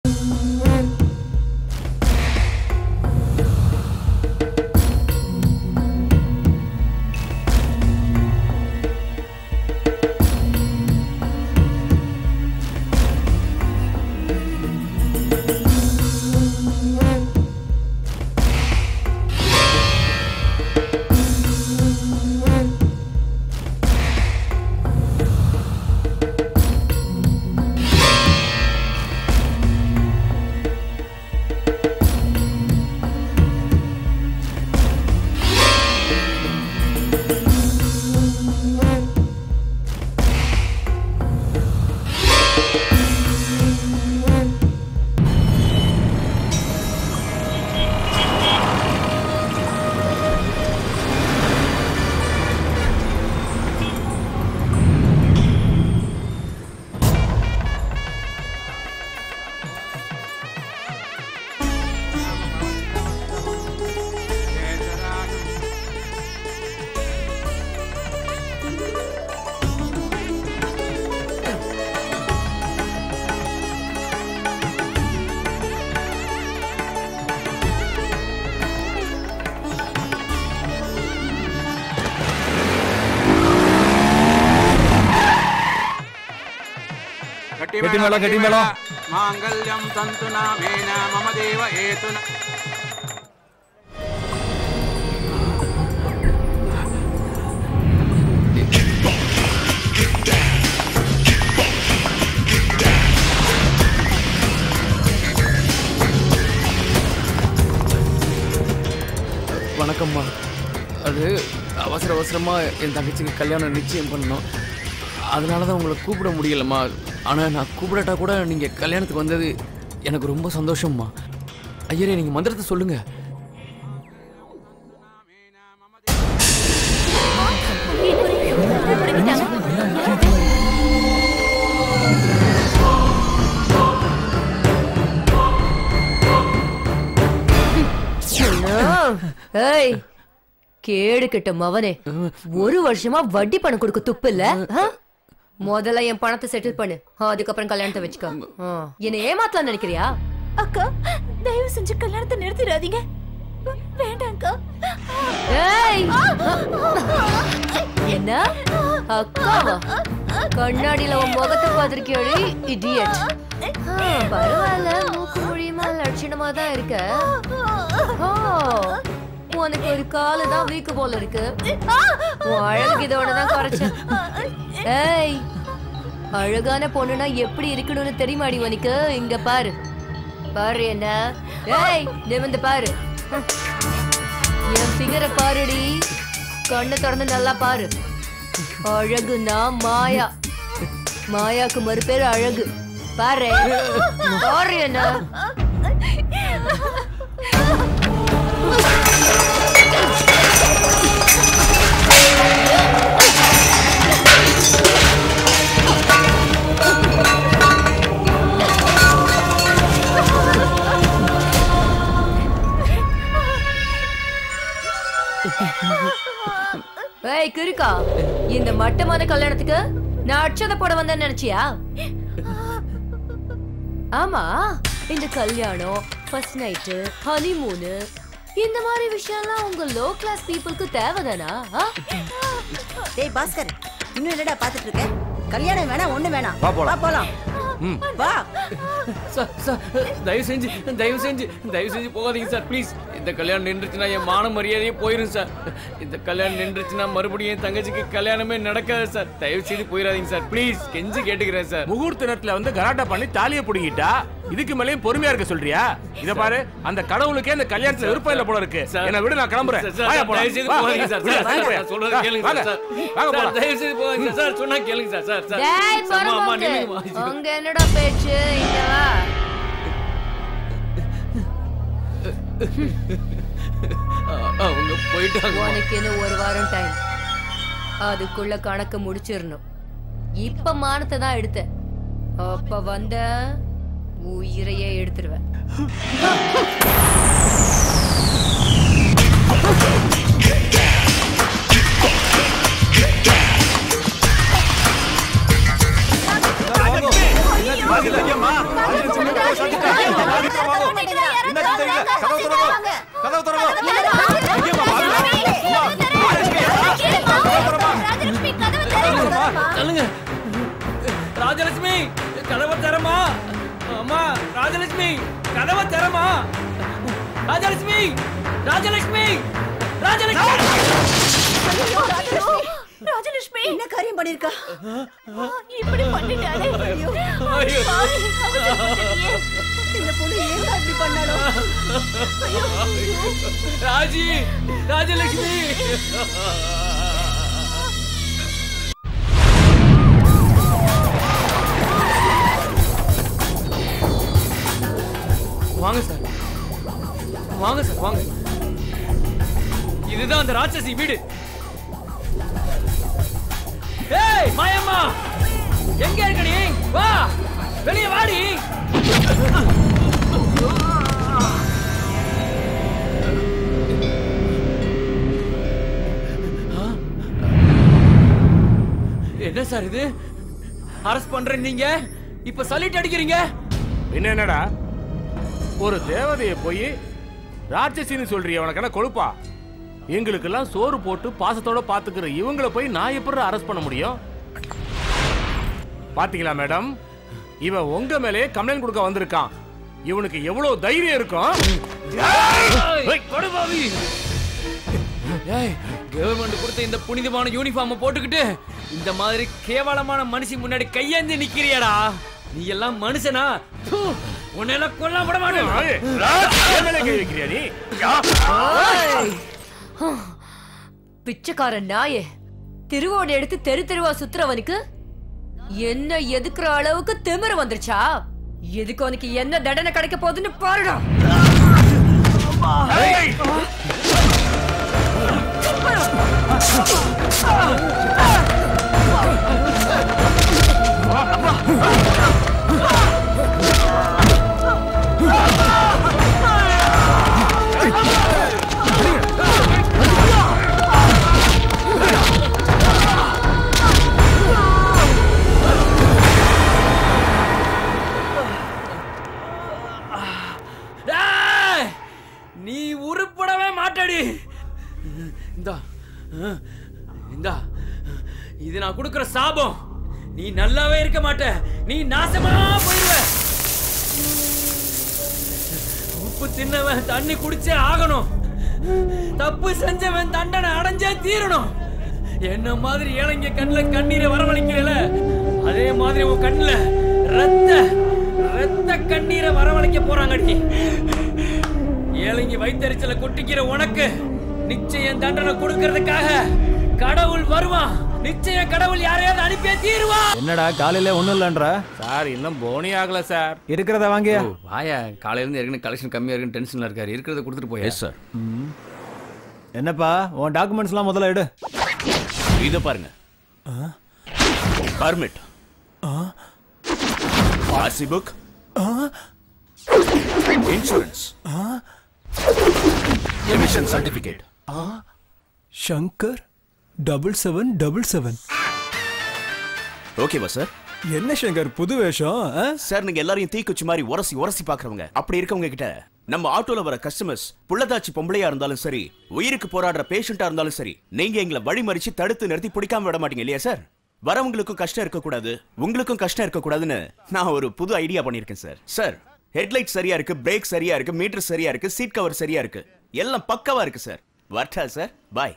గట్టి మేళం, గట్టి మేళం. మాంగళ్యం తంతు నామేన మమ దేవ ఏతున வணக்கம்மா அது அவசர அவசரமா என் தங்கச்சிக்கு கல்யாணம் நிச்சயம் பண்ணணும் அதனால தான் உங்களை கூப்பிட முடியலம்மா ஆனால் நான் கூப்பிடட்டா கூட நீங்கள் கல்யாணத்துக்கு வந்தது எனக்கு ரொம்ப சந்தோஷம்மா ஐயரே நீங்கள் மந்திரத்தை சொல்லுங்க ஏய் கேடு கெட்ட மவனே ஒரு வருஷமா வட்டி பணம் கொடுக்க துப்பு இல்ல ஆ? முதல்ல என் பணத்தை செட்டில் பண்ணு அதுக்கப்புறம் கல்யாணத்தை வச்சுக்கோ ஆ. என்னை ஏமாத்தலாம் நினைக்கிறியா அக்கா தயவு செஞ்சு கல்யாணத்தை நிறுத்திடாதீங்க வேண்டாம்க்கா ஏய் என்ன அக்காவா கண்ணாடியில உன் முகத்தை பார்த்திருக்கியோடி இடியட் பரவாயில்ல மூக்கு மொழியுமா லட்சணமா தான் இருக்க ஓ, உனக்கு ஒரு காலு தான் வீக்கு போல இருக்கு உன் அழகு இதோட தான் குறைச்ச ஏய் அழகான பொண்ணுனா எப்படி இருக்கணும்னு தெரியுமாடி உனக்கு இங்க பாரு பாரு என்ன ஏய் நிமிந்து பாரு என் ஃபிகரை பாருடி கண்ணை திறந்து நல்லா பாரு அழகுனா மாயா மாயாக்கு மறு பேரு அழகு பாரு பாரு என்ன ஏய் கிறுக்கா இந்த மட்டமான கல்யாணத்துக்கு நான் அட்சதை போட வந்தேன்னு நினைச்சியா ஆமா இந்த கல்யாணம் ஃபர்ஸ்ட் நைட்டு ஹனிமூனு இந்த மாதிரி விஷயம்லாம் உங்க லோ கிளாஸ் பீப்புளுக்கு தேவைதானா ஆ? டேய் பாஸ்கர் இன்னும் என்னடா பாத்துட்டு இருக்க கல்யாணம் வேணாம் ஒண்ணு வேணாம் வா போலாம். வா போலாம் வா சார் சார் தயவு செஞ்சு தயவு செஞ்சு தயவு செஞ்சு போகாதீங்க சார் ப்ளீஸ் இந்த கல்யாணம் நின்றுச்சுன்னா என் மான மரியாதையே போயிடும் சார் இந்த கல்யாணம் நின்றுச்சுன்னா மறுபடியும் என் தங்கச்சிக்கு கல்யாணமே நடக்காது சார் தயவு செய்து போயிடாதீங்க சார் ப்ளீஸ் கெஞ்சி கேட்டுக்கிறேன் சார் முகூர்த்த நேரத்துல வந்து கலாட்டா பண்ணி தாலியை புடுங்கிட்டா இதுக்கு மேலேயும் பொறுமையா இருக்க சொல்றியா இத பாரு அந்த கடவுளுக்கே அந்த கல்யாணத்துல விருப்பம் இல்ல போல இருக்கு சார். என்ன விடு நான் கிளம்புறேன் சார், சார், வாயா போலாம். தயவு செய்து வா. போகாதீங்க சார். விடு, சார், வாங்க சார், போயா. நான் சொல்றதை வா, கேளுங்க வாங்க. சார். வாங்க சார், போலாம். தயவு செய்து போகாதீங்க சார். சார், சொன்னா கேளுங்க சார். Sir, sir. டேய் அம்மா, அம்மா, பரமோக்கு நில்லுங்கம்மா. அங்க என்னடா பேச்சு இங்க வா அ- அவங்க போயிட்டாங்க உனக்கு இன்னும் ஒரு வாரம் டைம் அதுக்குள்ள கணக்கு முடிச்சிடணும் இப்ப மானத்தை தான் எடுத்தேன் அப்ப வந்த உயிரையே எடுத்துருவேன் வாங்க. சீக்கிரம் வாங்க என்ன தெரியல கதவு திறங்க கதவு திறங்க எங்கேம்மா சொல்லுங்க ராஜலட்சுமி கதவை தரமா அம்மா ராஜலட்சுமி கதவை தரமா ராஜலட்சுமி ராஜலட்சுமி ராஜலட்சுமி ராஜலட்சுமி என்ன காரியம் பண்ணிருக்கா இப்படி பண்ணிட்டாளே ஐயோ ஐயோ. பாவி, அவசரப்பட்டுட்டியே. இந்த பொண்ணு ஏன் இப்படி பண்ணாலும் ராஜி ராஜலட்சுமி வாங்க சார் வாங்க சார் வாங்க இதுதான் அந்த ராட்சசி வீடு ஏய் மாயம்மா எங்க இருக்க நீ வா வெளியே வாடி என்ன சார் இது அரெஸ்ட் பண்றேன் நீங்க இப்ப சல்யூட் அடிக்கிறீங்க என்ன என்னடா ஒரு தேவதையை போய் ராட்சசின்னு சொல்றிய உனக்கு என்ன கொழுப்பா எங்களுக்கெல்லாம் சோறு போட்டு பாசத்தோட பாத்துக்கிற இவங்களை போய் நான் எப்படி அரெஸ்ட் பண்ண முடியும் பாத்தீங்களா மேடம் இவன் உங்க மேலே கம்ப்ளைண்ட் கொடுக்க வந்திருக்கான் இவனுக்கு எவ்வளவு தைரியம் இருக்கும் ஏய், படுபாவி. ஏய் கவர்மெண்ட் கொடுத்த இந்த புனிதமான யூனிஃபார்ம் போட்டுக்கிட்டு இந்த மாதிரி கேவலமான மனுஷி முன்னாடி கையேந்தி நிக்கிறியாடா நீ எல்லாம் மனுஷனா தூ, உன்னை எல்லாம் கொல்ல விட மாட்டேன் ஏய், என் மேலே கை வைக்கிறியா நீ பிச்சைக்காரன் நாயே திருவோடு எடுத்து தெரு தெருவா சுத்துறவனுக்கு என்ன எதுக்குற அளவுக்கு திமிரு வந்துருச்சா எதுக்கு அவனுக்கு என்ன தண்டனை கிடைக்க போகுதுன்னு பாருடா ஏய், ஏய், நீ உருப்படவே மாட்டடி இந்தா அஹ், இந்தா இது நான் கொடுக்கிற சாபம் நீ நல்லாவே இருக்க மாட்ட நீ நாசமா போயிருவ உப்பு தின்னவன் தண்ணி குடிச்சே ஆகணும் தப்பு செஞ்சவன் தண்டனை அடைஞ்சே தீரணும் என்ன மாதிரி ஏழைங்க கண்ணுல கண்ணீரை வரவழைக்கல அதே மாதிரி உன் கண்ணுல ரத்த ரத்த கண்ணீரை வரவழைக்க போறாங்கடி ஏழைங்க வயித்தறிச்சல கொட்டிக்கிற உனக்கு நிச்சயம் தண்டனை கொடுக்கறதுக்காக கடவுள் வருவான் நிச்சயம் கடவுள் யாரையாவது அனுப்பியே தீருவான் என்னடா காலையில ஒண்ணும் இல்லன்ற சார் இன்னும் போனி ஆகல சார் இருக்கிறத வாங்கியா வாயா காலையில இருந்து ஏற்கனவே கலெக்ஷன் கம்மியா இருக்குன்னு டென்ஷன்ல இருக்காரு இருக்கிறத கொடுத்துட்டு போய் சார் என்னப்பா உன் டாக்குமெண்ட்ஸ்லாம் முதல்ல எடு இத பாருங்க permit RC book insurance emission certificate Shankar double seven double seven ஓகேவா சார் என்ன சங்கர் புது வேஷம் ஆ? சார் நீங்க எல்லாரையும் தீக்குச்சி மாதிரி உரசி உரசி பாக்குறவங்க அப்படி இருக்கவங்க கிட்ட நம்ம ஆட்டோல வர கஸ்டமர்ஸ் புள்ளதாச்சி பொம்பளையா இருந்தாலும் சரி உயிருக்கு போராடுற பேஷண்டா இருந்தாலும் சரி நீங்க எங்களை வழிமறிச்சு தடுத்து நிறுத்தி பிடிக்காம விட மாட்டீங்க இல்லையா சார் வரவங்களுக்கும் கஷ்டம் இருக்கக்கூடாது உங்களுக்கும் கஷ்டம் இருக்கக்கூடாதுன்னு நான் ஒரு புது ஐடியா பண்ணியிருக்கேன் சார் சார் ஹெட்லைட் சரியா இருக்கு பிரேக் சரியா இருக்கு மீட்டர் சரியா இருக்கு சீட் கவர் சரியா இருக்கு எல்லாம் பக்கவா இருக்கு சார் வரட்டா சார் பாய்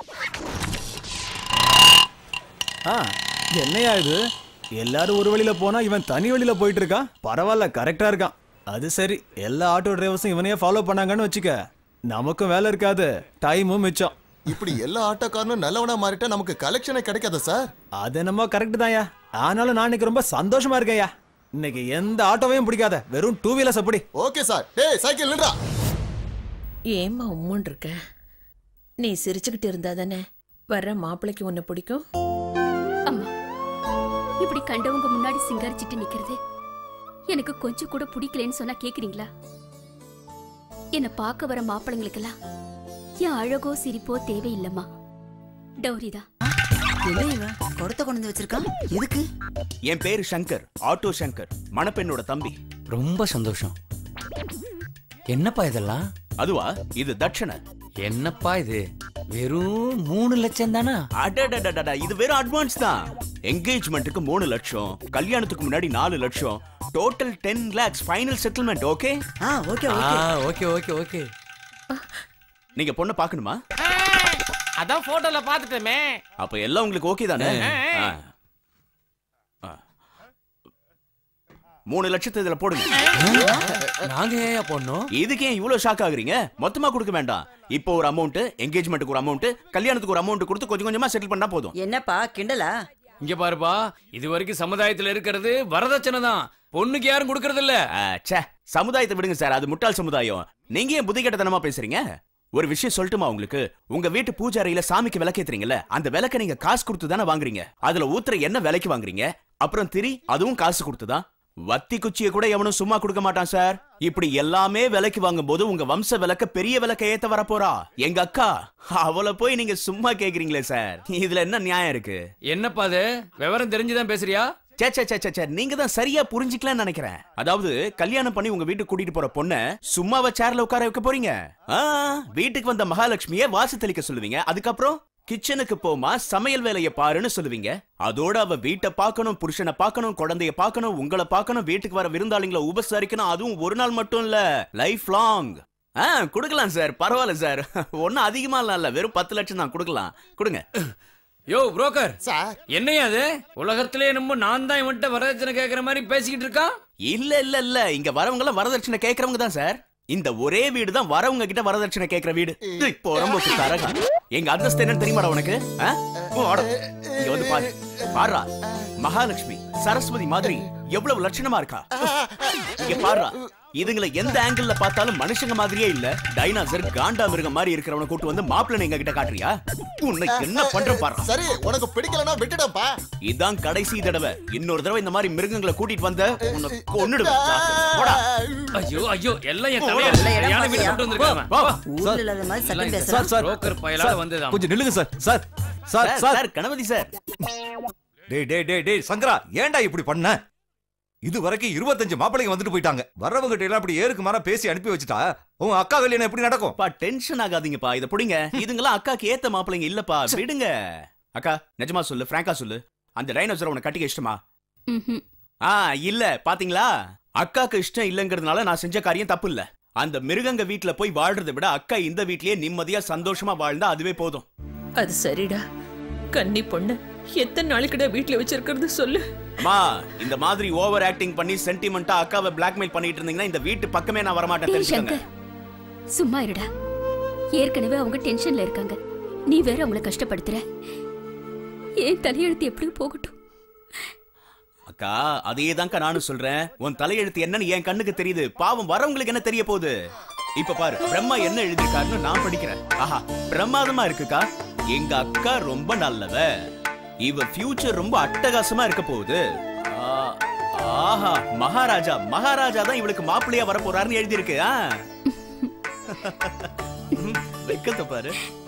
ஆ என்னையா இது எல்லாரும் ஒரு வழியில போனா இவன் தனி வழியில போயிட்டு இருக்கான் பரவாயில்ல கரெக்டா இருக்கான் அது சரி எல்லா ஆட்டோ டிரைவர்ஸும் இவனையே ஃபாலோ பண்ணாங்கன்னு வச்சுக்க நமக்கும் வேலை இருக்காது டைமும் மிச்சம் இப்படி எல்லா ஆட்டோக்காரனும் நல்லவனா மாறிட்டா நமக்கு கலெக்ஷனே கிடைக்காதா சார் அது என்னமோ கரெக்ட் தான்யா ஆனாலும் நான் இன்னைக்கு ரொம்ப சந்தோஷமா இருக்கேன்யா இன்னைக்கு எந்த ஆட்டோவையும் பிடிக்காத வெறும் டூ வீலர்ஸ் அப்படி ஓகே சார் டேய் சைக்கிள் நின்றா ஏம்மா உம்முன் இருக்க நீ சிரிச்சுக்கிட்டு இருந்தா தானே வர்ற மாப்பிள்ளைக்கு உன்னை பிடிக்கும் அம்மா இப்படி கண்டவங்க முன்னாடி சிங்காரிச்சிட்டு நிக்கிறது எனக்கு கொஞ்சம் கூட பிடிக்கலன்னு சொன்னா கேக்குறீங்களா என்ன பார்க்க வர மாப்பிள்ளைங்களுக்கெல்லாம் என் அழகோ சிரிப்போ தேவையில்லம்மா டௌரிதா என்ன இவன் குடத்தை கொண்டு வந்து வச்சிருக்கான் எதுக்கு என் பேரு சங்கர் ஆட்டோ சங்கர் மணப்பெண்ணோட தம்பி ரொம்ப சந்தோஷம் என்னப்பா இதெல்லாம் அதுவா இது தட்சணை என்னப்பா இது வெறும் மூணு லட்சம் தானா அடடடடடா இது வெறும் அட்வான்ஸ் தான் என்கேஜ்மெண்ட்டுக்கு மூணு லட்சம் கல்யாணத்துக்கு முன்னாடி நாலு லட்சம் total ten lakhs final settlement okay ஆ ஓகே ஓகே ஓகே ஓகே நீங்க பொண்ணை பார்க்கணுமா அதான் போட்டோல பாத்துட்டேமே அப்ப எல்லாம் உங்களுக்கு ஓகே தானே ஆ. ஆ. மூணு லட்சத்தை இதுல போடுங்க நாங்க ஏன் போடணும் இதுக்கு ஏன் இவ்வளவு ஷாக் ஆகுறீங்க மொத்தமா கொடுக்க வேண்டாம் இப்போ ஒரு அமௌண்ட் என்கேஜ்மெண்ட்டுக்கு ஒரு அமௌண்ட் கல்யாணத்துக்கு ஒரு அமௌண்ட் கொடுத்து கொஞ்சம் கொஞ்சமா செட்டில் பண்ணா போதும் என்னப்பா கிண்டலா இங்க பாருப்பா இது வரைக்கும் சமுதாயத்துல இருக்கிறது வரதட்சணை தான் பொண்ணுக்கு யாரும் கொடுக்கறது இல்ல ஆ, ச்சே சமுதாயத்தை விடுங்க சார் அது முட்டாள் சமுதாயம் நீங்க ஏன் புத்திகட்டத்தனமா பேசுறீங்க ஒரு விஷயம் சொல்லட்டுமா உங்களுக்கு உங்க வீட்டு பூஜை அறையில சாமிக்கு விளக்கேத்துறீங்கல்ல அந்த விளக்க நீங்க காசு கொடுத்து தானே வாங்குறீங்க அதுல ஊத்துற என்ன விலைக்கு வாங்குறீங்க அப்புறம் திரி அதுவும் காசு கொடுத்துதான் வத்தி குச்சியை கூட எவனும் சும்மா கொடுக்க மாட்டான் சார் இப்படி எல்லாமே விலைக்கு வாங்கும் போது உங்க வம்ச விளக்க பெரிய விளக்க ஏத்த வரப்போறா எங்க அக்கா அவளை போய் நீங்க சும்மா கேக்குறீங்களே சார் இதுல என்ன நியாயம் இருக்கு என்னப்பா அது விவரம் தெரிஞ்சுதான் பேசுறியா சே சே சே சே, சே நீங்க தான் சரியா புரிஞ்சுக்கலன்னு நினைக்கிறேன் அதாவது கல்யாணம் பண்ணி உங்க வீட்டுக்கு கூட்டிட்டு போற பொண்ண சும்மாவ சேர்ல உட்கார வைக்க போறீங்க ஆ, வீட்டுக்கு வந்த மகாலட்சுமிய வாசு தெளிக்க சொல்லுவீங்க அதுக்கப்புறம் கிச்சனுக்கு போமா சமையல் வேலையை பாருன்னு சொல்லுவீங்க அதோட அவ வீட்டை பார்க்கணும் புருஷனை பார்க்கணும் குழந்தைய பார்க்கணும் உங்களை பார்க்கணும் வீட்டுக்கு வர விருந்தாளிங்களை உபசரிக்கணும் அதுவும் ஒரு நாள் மட்டும் இல்ல லைஃப் லாங் ஆ கொடுக்கலாம் சார் பரவாயில்ல சார் ஒன்னும் அதிகமா இல்ல வெறும் பத்து லட்சம் தான் கொடுக்கலாம் கொடுங்க யோ புரோக்கர் சார் என்னையா அது உலகத்திலே நம்ம நான் தான் இவன்ட்ட வரதட்சணை கேக்குற மாதிரி பேசிக்கிட்டு இருக்கான் இல்ல இல்ல இல்ல இங்க வரவங்க எல்லாம் வரதட்சணை கேக்குறவங்க தான் சார் இந்த ஒரே வீடு தான் வரவங்க கிட்ட வரதட்சணை கேக்குற வீடு இப்போ ரொம்ப தரகா எங்க அந்தஸ்து என்னன்னு தெரியுமாடா உனக்கு ஆ? ஓ, ஆட. இங்க வந்து பாரு பாருடா மகாலட்சுமி சரஸ்வதி மாதிரி எவ்வளவு லட்சணமா இருக்கா இங்க பாருடா இதுங்களை எந்த ஆங்கிள் பார்த்தாலும் மனுஷங்க மாதிரியே இல்ல டைனாசர் காண்டா மிருகம் மாதிரி இருக்கிறவனை கூட்டு வந்து மாப்பிள்ளை எங்க கிட்ட காட்டுறியா உன்னை என்ன பண்ற பாரு சரி உனக்கு பிடிக்கலன்னா விட்டுடப்பா இதான் கடைசி தடவை இன்னொரு தடவை இந்த மாதிரி மிருகங்களை கூட்டிட்டு வந்த உன்னை கொன்னுடுவேன் போடா. ஐயோ ஐயோ எல்லாம் என் தலையில யானை வீடு கொண்டு வந்திருக்காம வா. ஊர்ல இல்லாத மாதிரி சத்தம் பேசுறான் சார் சார் புரோக்கர் பயலால சார், வந்ததா கொஞ்சம் நில்லுங்க sir sir sir sir, sir sir Ganapathi sir டேய் டேய் டேய் டேய் சங்கரா ஏன்டா இப்படி பண்ண இது வரைக்கும் இருபத்தஞ்சு மாப்பிள்ளைங்க வந்துட்டு போயிட்டாங்க வர்றவங்க எல்லாம் அப்படி ஏருக்கு மாறா பேசி அனுப்பி வச்சுட்டா உன் அக்கா கல்யாணம் எப்படி நடக்கும் பா டென்ஷன் ஆகாதீங்கப்பா இத புடிங்க இதுங்கெல்லாம் அக்காக்கு ஏத்த மாப்பிள்ளைங்க இல்லப்பா விடுங்க அக்கா நிஜமா சொல்லு பிராங்கா சொல்லு அந்த டைனோசர் உனக்கு கட்டிக்க இஷ்டமா ம்ஹும். ஆ இல்ல பாத்தீங்களா அக்காக்கு இஷ்டம் இல்லங்கிறதுனால நான் செஞ்ச காரியம் தப்பு இல்ல அந்த மிருகங்க வீட்ல போய் வாழ்றதை விட அக்கா இந்த வீட்லயே நிம்மதியா சந்தோஷமா வாழ்ந்தா அதுவே போதும் அது சரிடா கன்னி பொண்ணு எத்தனை நாளைக்குடா வீட்ல வச்சிருக்கிறது சொல்லு அம்மா இந்த மாதிரி ஓவர் ஆக்டிங் பண்ணி சென்டிமெண்டா அக்காவை பிளாக்மெயில் பண்ணிட்டு இருந்தீங்கன்னா இந்த வீட்டு பக்கமே நான் வரமாட்டேன் ஏய் தெரிஞ்சுக்கங்க சங்கர் சும்மா இருடா ஏற்கனவே அவங்க டென்ஷன்ல இருக்காங்க நீ வேற அவங்கள கஷ்டப்படுத்துற ஏன் தலையெழுத்து எப்படி போகட்டும் அக்கா அதே தான்க்கா நானும் சொல்றேன் உன் தலையெழுத்து என்னன்னு என் கண்ணுக்கு தெரியுது பாவம் வரவங்களுக்கு என்ன தெரிய போகுது இப்ப பாரு பிரம்மா என்ன எழுதிருக்காருன்னு நான் படிக்கிறேன் ஆஹா பிரமாதமா இருக்குக்கா எங்க அக்கா ரொம்ப நல்லவ இவ ஃபியூச்சர் ரொம்ப அட்டகாசமா இருக்க போகுது ஆ, ஆஹா மகாராஜா மகாராஜா தான் இவளுக்கு மாப்பிள்ளையா வர போறாருன்னு எழுதியிருக்கு ஆ வெக்கத்தை பாரு